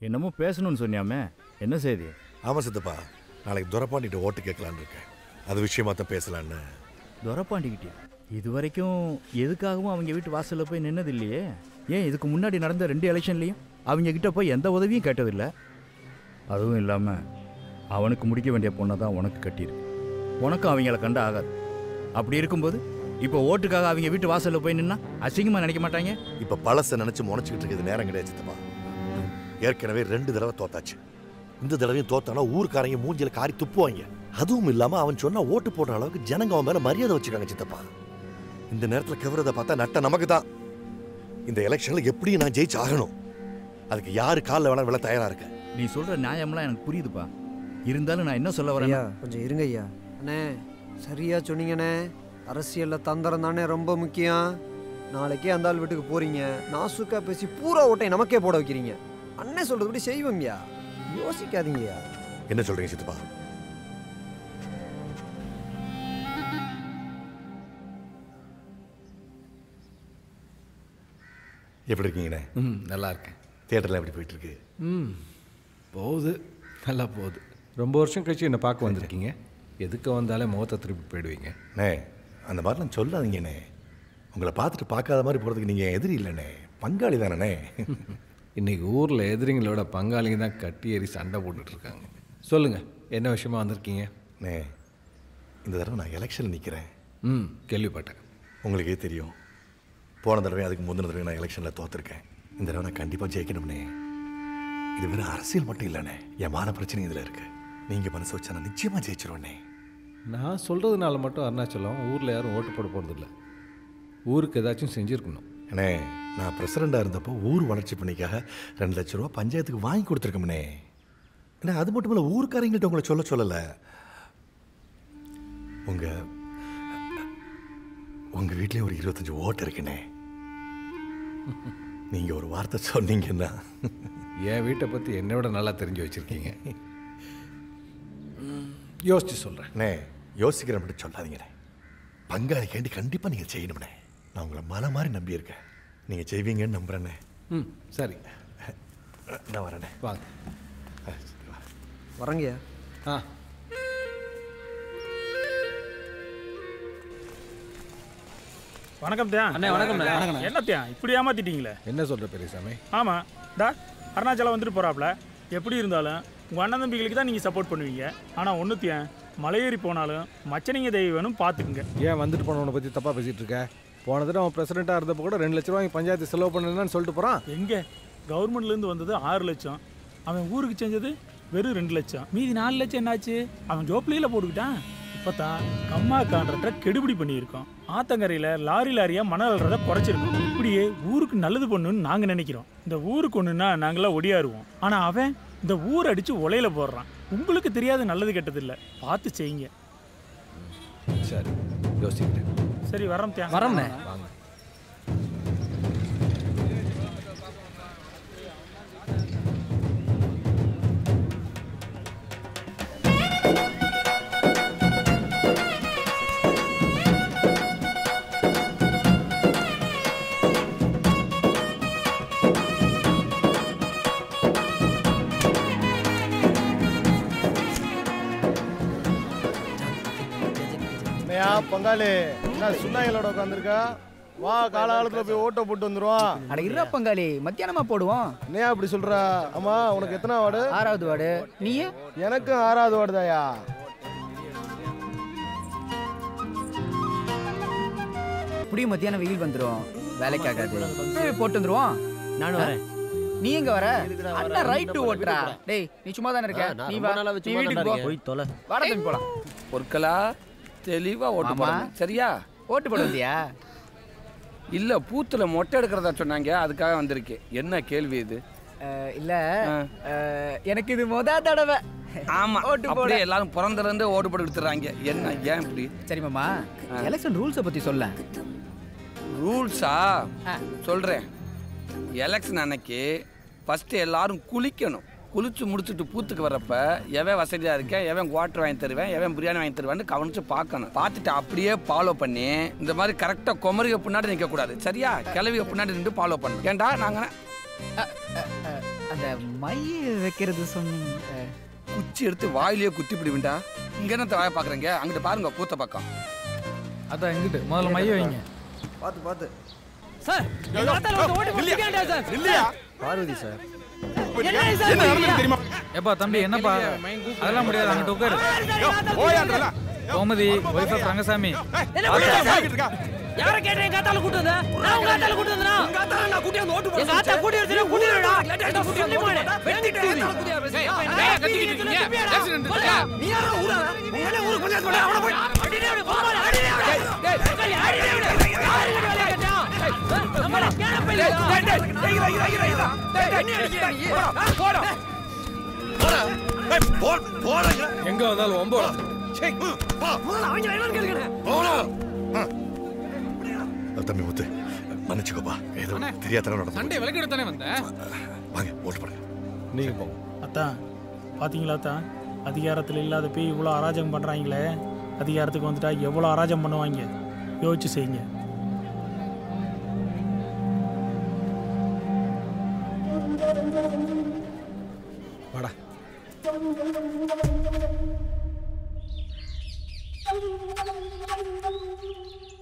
என்னமோ பேசணும்னு சொன்னியாமே என்ன செய்தி ஆமாம் சித்தப்பா நாளைக்கு துரப்பாண்டிட்டு ஓட்டு கேட்கலான்னு இருக்கேன் அது விஷயமா தான் பேசலான்னு துரப்பாண்டிக்கிட்டியா இது வரைக்கும் எதுக்காகவும் அவங்க வீட்டு வாசலில் போய் நின்னது இல்லையே ஏன் இதுக்கு முன்னாடி நடந்த ரெண்டு எலெக்ஷன்லையும் அவங்க கிட்ட போய் எந்த உதவியும் கேட்டதில்லை அதுவும் இல்லாமல் அவனுக்கு முடிக்க வேண்டிய பொண்ணை தான் உனக்கு கட்டியிருக்கு உனக்கும் அவங்கள கண்டு ஆகாது அப்படி இருக்கும்போது இப்போ ஓட்டுக்காக அவங்க வீட்டு வாசலில் போய் நின்னா அசிங்கமாக நினைக்க மாட்டாங்க இப்போ பழசை நினச்சி முனைச்சிக்கிட்டு இருக்கிறது நேரம் கிடையாது சித்தப்பா ஏற்கனவே ரெண்டு தடவை தோத்தாச்சு இந்த தடவையும் தோத்தானா ஊர்க்காரங்க மூஞ்சில காரி துப்புவாங்க அதுவும் இல்லாம அவன் சொன்னா ஓட்டு போடுற அளவுக்கு ஜனங்க அவன் மேல மரியாதை வச்சுக்காங்க சித்தப்பா இந்த நேரத்துல கவரதை பார்த்தா நட்ட நமக்கு தான் இந்த எலெக்ஷன்ல எப்படியும் நான் ஜெயிச்சு ஆகணும் அதுக்கு யாரு காலில் வேணா விழ தயாரா இருக்க நீ சொல்கிற நியாயம்லாம் எனக்கு புரியுதுப்பா இருந்தாலும் நான் என்ன சொல்ல வரேன் ஐயா கொஞ்சம் இருங்க ஐயா அண்ணே சரியா சொன்னீங்கண்ணே அரசியல்ல தந்திரம் தானே ரொம்ப முக்கியம் நாளைக்கே அந்த ஆள் வீட்டுக்கு போறீங்க நாசுக்கா பேசி பூரா ஓட்டை நமக்கே போட வைக்கிறீங்க அண்ணே சொல்றதுபடி செய்வோம்யா யோசிக்காதீங்கய்யா என்ன சொல்றீங்க சித்தப்பா எப்படி இருக்கீங்கண்ணே ம் நல்லா இருக்கேன் தியேட்டர்ல எப்படி போயிட்டு இருக்கு ம் போகுது நல்லா போகுது ரொம்ப வருஷம் கழிச்சு என்னை பார்க்க வந்திருக்கீங்க எதுக்கு வந்தாலே முகத்தை திருப்பி போயிடுவீங்க அண்ணே அந்த மாதிரிலாம் சொல்லாதீங்கண்ணே உங்களை பார்த்துட்டு பார்க்காத மாதிரி போகிறதுக்கு நீங்கள் எதிரி இல்லைண்ணே பங்காளி தானே இன்னைக்கு ஊரில் எதிரிங்களோட பங்காளிங்க தான் கட்டி ஏறி சண்டை போட்டுட்டு இருக்காங்க சொல்லுங்கள் என்ன விஷயமா வந்திருக்கீங்க அண்ணே இந்த தடவை நான் எலெக்ஷனில் நிற்கிறேன் ம் கேள்விப்பட்டேன் உங்களுக்கே தெரியும் போன தடவை அதுக்கு முந்தின தடவை நான் எலெக்ஷனில் தோத்துருக்கேன் இந்த தடவை நான் கண்டிப்பாக ஜெயிக்கணும்னே இது வெறும் அரசியல் மட்டும் இல்லைண்ணே என் மான பிரச்சனை இதில் இருக்கு நீங்கள் மனசு வச்சா நான் நிச்சயமாக ஜெயிச்சிருவேண்ணே நான் சொல்கிறதுனால மட்டும் அருணாச்சலம் ஊரில் யாரும் ஓட்டு போட போகிறதில்ல ஊருக்கு ஏதாச்சும் செஞ்சுருக்கணும் அண்ணே நான் பிரசிடண்டாக இருந்தப்போ ஊர் வளர்ச்சி பணிக்காக ரெண்டு லட்ச ரூபா பஞ்சாயத்துக்கு வாங்கி கொடுத்துருக்கோம்ண்ணே அண்ணே அது மட்டும் இல்லை ஊருக்காரங்கள்ட்ட உங்களை சொல்ல சொல்லலை உங்கள் உங்கள் வீட்லேயே ஒரு இருபத்தஞ்சி ஓட்டு இருக்குண்ணே நீங்கள் ஒரு வார்த்தை சொன்னீங்கன்னா என் வீட்டை பற்றி என்னை விட நல்லா தெரிஞ்சு வச்சுருக்கீங்க யோசிச்சு சொல்கிறேன் அண்ணே யோசிக்கிற மட்டும் சொல்லாதீங்கண்ணே பங்காளி கேண்டி கண்டிப்பாக நீங்கள் செய்யணும்ண்ணே நான் உங்களை மன மாதிரி நம்பியிருக்கேன் நீங்கள் செய்வீங்கன்னு நம்புகிறேண்ணே ம் சரி நான் வரேண்ணே வாங்க வரங்கய்யா ஆ வணக்கம் தியா அண்ணே, வணக்கம்ண்ணே, வணக்கம்ண்ணே. என்ன தியா இப்படி ஏமாத்திட்டீங்களே என்ன சொல்கிற பெரியசாமி ஆமாம் டா அருணாச்சலம் வந்துட்டு போறாப்ல எப்படி இருந்தாலும் உங்கள் அண்ணன் தம்பிகளுக்கு தான் நீங்கள் சப்போர்ட் பண்ணுவீங்க ஆனால் ஒன்று தியா மலையேறி போனாலும் மச்சனிங்க தெய்வனும் பார்த்துக்குங்க ஏன் வந்துட்டு போனவனை பற்றி தப்பாக பேசிகிட்டு இருக்க போன தடவை அவன் பிரசிடெண்ட்டாக இருந்தப்போ கூட ரெண்டு லட்ச ரூபாய்க்கு பஞ்சாயத்து செலவு பண்ணலன்னு சொல்லிட்டு போகிறான் எங்கே கவர்மெண்ட்லேருந்து வந்தது ஆறு லட்சம் அவன் ஊருக்கு செஞ்சது வெறும் ரெண்டு லட்சம் மீதி நாலு லட்சம் என்னாச்சு அவன் ஜோப்லியில் போட்டுக்கிட்டான் இப்போ தான் கம்மா கான்ட்ராக்டரை கெடுபிடி பண்ணியிருக்கோம் ஆத்தங்கரையில் லாரி லாரியாக மணல் அள்ளுறத குறைச்சிருக்கோம் இப்படியே ஊருக்கு நல்லது பண்ணுன்னு நாங்கள் நினைக்கிறோம் இந்த ஊருக்கு ஒன்றுனா நாங்களாம் ஒடியாருவோம் ஆனால் அவன் இந்த ஊர் அடித்து உலையில போடுறான் உங்களுக்கு தெரியாத நல்லது கெட்டது இல்லை பார்த்து செய்யுங்க சரி யோசிக்கிறேன் சரி வரோம் தியா வரோம்ண்ணே வாங்க என்னையா பங்காளி என்ன சுண்ணாங்களோட உட்காந்துருக்கா வா காலகாலத்துல போய் ஓட்டை போட்டு வந்துருவான் அட இருடா பங்காளி மத்தியானமா போடுவோம் என்னையா அப்படி சொல்ற ஆமா உனக்கு எத்தனை வார்டு ஆறாவது வார்டு நீயே எனக்கும் ஆறாவது வார்டு தாயா இப்படியும் மத்தியானம் வெயில் வந்துரும் வேலைக்கு ஆகாது சரி, போட்டு வந்துருவோம் நானும் வரேன் நீ எங்க வர அண்ணா ரைட்டு ஓட்டுறா டேய் நீ சும்மா தானே இருக்க நீ வா நீ வீட்டுக்கு போ போய் தொலை வாடா தம்பி போலாம் பொருட்களா தெளிவா ஓட்டு மாமா. போடணும் சரியா ஓட்டு போட வந்தியா இல்ல பூத்துல மொட்டை எடுக்கிறதா சொன்னாங்க அதுக்காக வந்திருக்கேன் என்ன கேள்வி இது அஹ், இல்ல ஆ. அஹ், எனக்கு இது முத தடவை ஆமா ஓட்டு போட அப்படியே எல்லாரும் பிறந்தல இருந்தே ஓட்டு போட்டு எடுத்துறாங்க என்ன ஏன் இப்படி சரி மாமா எலெக்ஷன் ரூல்ஸை பத்தி சொல்ல ரூல்ஸா ஆ. சொல்றேன் எலெக்ஷன் அன்னைக்கு ஃபர்ஸ்ட் எல்லாரும் குளிக்கணும் குளிச்சு முடிச்சுட்டு பூத்துக்கு வர்றப்ப எவன் வசதியா இருக்கேன் எவன் குவாட்டர் வாங்கி தருவேன் எவன் பிரியாணி வாங்கி தருவேன்னு கவனிச்சு பார்க்கணும் பார்த்துட்டு அப்படியே ஃபாலோ பண்ணி இந்த மாதிரி கரெக்டாக குமரிக பின்னாடி நிற்க கூடாது சரியா கிளவிக பின்னாடி நின்று ஃபாலோ பண்ணணும் ஏன்டா நாங்க அந்த இந்த மைய வைக்கிறது சொன்னீங்க குச்சி எடுத்து வாயிலேயே குத்தி பிடிவிண்டா இங்க என்ன வாய பாக்குறீங்க அங்கிட்டு பாருங்க பூத்த பக்கம் அதான் எங்கிட்டு முதல்ல மைய வைங்க பார்த்து பார்த்து சார் எங்க ஆத்தால வந்து ஓட்டு போட்டுக்கேன்டா சார் இல்லையா பார்வதி சார் என்ன சார் என்ன தெரியுமா ஏப்பா தம்பி என்னப்பா அதெல்லாம் முடியாது அங்கிட்டு உட்காரு கோமதி ஒய்ஃப் ஆஃப் ரங்கசாமி யார கேட்டேன் எங்க ஆத்தால கூட்டு வந்த நான் உங்க ஆத்தால கூட்டு வந்தனா உங்க ஆத்தால நான் கூட்டி வந்து ஓட்டு போட எங்க ஆத்தா கூட்டி வந்து கூட்டி வரடா லேட்டா கூட்டி போனே வெட்டிட்டு ஏய் கத்திக்கிட்டு இருக்கீங்க நீ யாரா ஊரால உங்களே ஊருக்கு கொஞ்சம் போட அவன போய் அடிடே அவன போமால அடிடே அவன டேய் அடிடே அவன யாரு கிட்ட வேலைய கேட்டா நம்மள கேன பையில டேய் டேய் டேய் டேய் டேய் டேய் என்ன அடிக்கிற நீ போடா ஏய், போ போறங்க எங்க வந்தாலும் ஒம்போடா முதல்ல அவங்க என்னன்னு கேளுங்க போடா தம்பி முத்து மன்னிச்சுக்கோப்பா ஏதோ தெரியாதனம் நடந்து சண்டே விளக்கிட தானே வந்தேன் வாங்க ஓட்டு போடுங்க நீங்க போங்க அத்தான் பாத்தீங்களா அத்தான் அதிகாரத்தில் இல்லாத பேய் இவ்வளோ அராஜகம் பண்ணுறாங்களே அதிகாரத்துக்கு வந்துட்டா எவ்வளோ அராஜகம் பண்ணுவாங்க யோசிச்சு செய்யுங்க வாடா Thank you.